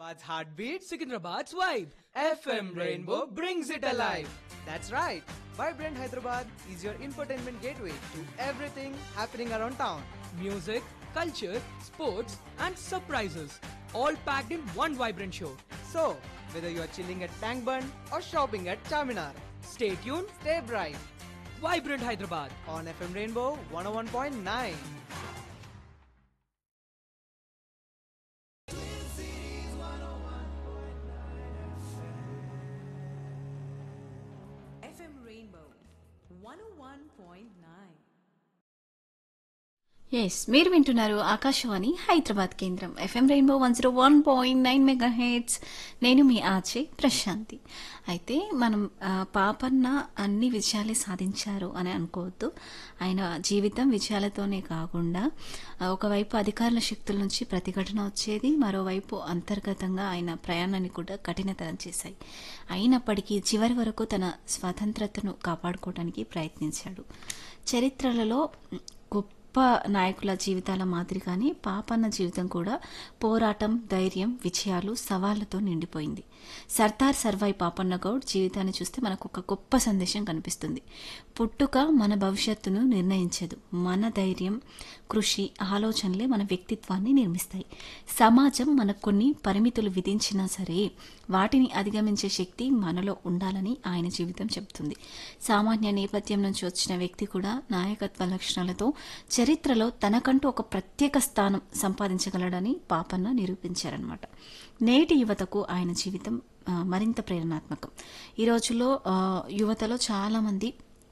Hyderabad's heartbeat, Secunderabad's vibe. FM Rainbow brings it alive. That's right. Vibrant Hyderabad is your infotainment gateway to everything happening around town. Music, culture, sports, and surprises. All packed in one vibrant show. So, whether you're chilling at Tank Bund or shopping at Charminar, Stay tuned. stay bright Vibrant Hyderabad. on FM Rainbow 101.9. FM Rainbow 101.9. Yes మీరు వింటున్నారు ఆకాశవాణి హైదరాబాద్ కేంద్రం FM rainbow one zero one point nine megahertz నేను మీ ఆచే ప్రశాంతి అయితే మనం ఆ, పాపన్న అన్ని విజయాలే సాధించారు అని అనుకోవద్దు ఆయన జీవితం విజయాలతోనే కాకుండా ఆ, ఒకవైపు అధికారుల శక్తుల నుంచి ప్రతిఘటన వచ్చేది మరోవైపు అంతర్గతంగా ఆయన ప్రయాణాన్ని కూడా కఠినతరం చేశాయి అయినప్పటికీ చివరి వరకు తన స్వతంత్రతను కాపాడుకోవడానికి ప్రయత్నించాడు చరిత్రలలో గొప్ప నాయకుల జీవితాల మాదిరిగానే పాపన్న జీవితం కూడా పోరాటం ధైర్యం విజయాలు సవాళ్లతో నిండిపోయింది సర్దార్ సర్వాయి పాపన్న గౌడ్ జీవితాన్ని చూస్తే మనకు ఒక గొప్ప సందేశం కనిపిస్తుంది పుట్టుక మన భవిష్యత్తును నిర్ణయించదు మన ధైర్యం కృషి ఆలోచనలే మన వ్యక్తిత్వాన్ని నిర్మిస్తాయి సమాజం మనకు కొన్ని పరిమితులు విధించినా సరే వాటిని అధిగమించే శక్తి మనలో ఉండాలని ఆయన జీవితం చెబుతుంది సామాన్య నేపథ్యం నుంచి వచ్చిన వ్యక్తి కూడా నాయకత్వ లక్షణాలతో చరిత్రలో తనకంటూ ఒక ప్రత్యేక స్థానం సంపాదించగలడని పాపన్న నిరూపించారనమాట నేటి యువతకు ఆయన జీవితం ఆ, మరింత ప్రేరణాత్మకం ఈ రోజుల్లో ఆ, యువతలో చాలామంది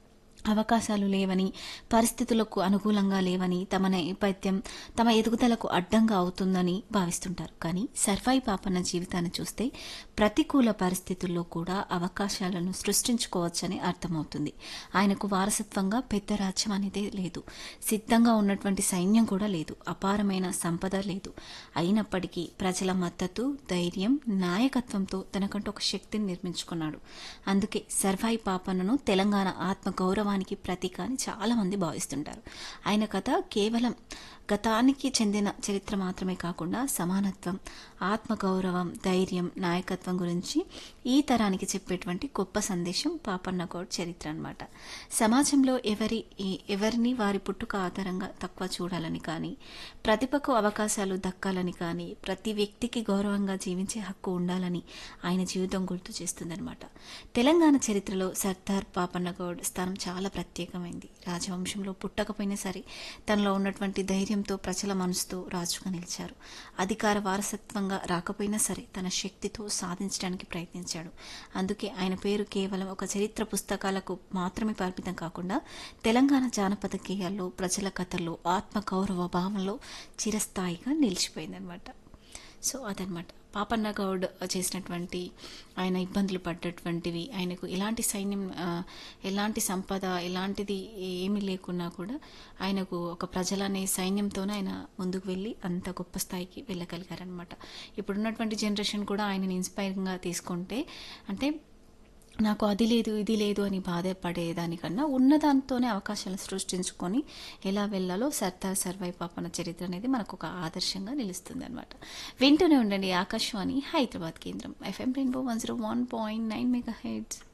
అవకాశాలు లేవని పరిస్థితులకు అనుకూలంగా లేవని తమ నేపథ్యం తమ ఎదుగుదలకు అడ్డంగా అవుతుందని భావిస్తుంటారు కానీ సర్వాయి పాపన్న జీవితాన్ని చూస్తే ప్రతికూల పరిస్థితుల్లో కూడా అవకాశాలను సృష్టించుకోవచ్చని అర్థమవుతుంది ఆయనకు వారసత్వంగా పెద్ద రాజ్యం అనేదే లేదు సిద్ధంగా ఉన్నటువంటి సైన్యం కూడా లేదు అపారమైన సంపద లేదు అయినప్పటికీ ప్రజల మద్దతు ధైర్యం నాయకత్వంతో తనకంటూ ఒక శక్తిని నిర్మించుకున్నాడు అందుకే సర్వాయి పాపన్నను తెలంగాణ ఆత్మ గౌరవానికి ప్రతీక అని చాలా మంది భావిస్తుంటారు ఆయన కథ కేవలం గతానికి చెందిన చరిత్ర మాత్రమే కాకుండా సమానత్వం ఆత్మగౌరవం ధైర్యం నాయకత్వం గురించి ఈ తరానికి చెప్పేటువంటి గొప్ప సందేశం పాపన్న గౌడ్ చరిత్ర అన్నమాట సమాజంలో ఎవరి ఈ- ఎవరిని వారి పుట్టుక ఆధారంగా తక్కువ చూడాలని కానీ ప్రతిభకు అవకాశాలు దక్కాలని కానీ ప్రతి వ్యక్తికి గౌరవంగా జీవించే హక్కు ఉండాలని ఆయన జీవితం గుర్తు చేస్తుందన్నమాట తెలంగాణ చరిత్రలో సర్దార్ పాపన్న గౌడ్ స్థానం చాలా ప్రత్యేకమైంది రాజవంశంలో పుట్టకపోయినా సరే తనలో ఉన్నటువంటి ధైర్యంతో ప్రజల మనసుతో రాజుగా నిలిచారు అధికార వారసత్వంగా రాకపోయినా సరే తన శక్తితో సాధించడానికి ప్రయత్నించాడు అందుకే ఆయన పేరు కేవలం ఒక చరిత్ర పుస్తకాలకు మాత్రమే పరిమితం కాకుండా తెలంగాణ జానపద గేయాల్లో ప్రజల కథల్లో ఆత్మ గౌరవ భావంలో చిరస్థాయిగా నిలిచిపోయిందనమాట సో అదనమాట పాపన్న గౌడ్ చేసినటువంటి ఆయన ఇబ్బందులు పడ్డటువంటివి ఆయనకు ఎలాంటి సైన్యం ఆ, ఎలాంటి సంపద ఎలాంటిది ఏమీ లేకున్నా కూడా ఆయనకు ఒక ప్రజలనే సైన్యంతోనే ఆయన ముందుకు వెళ్ళి అంత గొప్ప స్థాయికి వెళ్ళగలిగారనమాట ఇప్పుడున్నటువంటి జనరేషన్ కూడా ఆయనని ఇన్స్పైరింగ్గా తీసుకుంటే అంటే నాకు అది లేదు ఇది లేదు అని బాధపడేదానికన్నా ఉన్నదాంతోనే అవకాశాలు సృష్టించుకొని ఎలా వెళ్ళాలో సర్దార్ సర్వై పాపన చరిత్ర అనేది మనకు ఒక ఆదర్శంగా నిలుస్తుంది అనమాట వింటూనే ఉండండి ఆకాశవాణి హైదరాబాద్ కేంద్రం FM rainbow one zero one point nine mega heads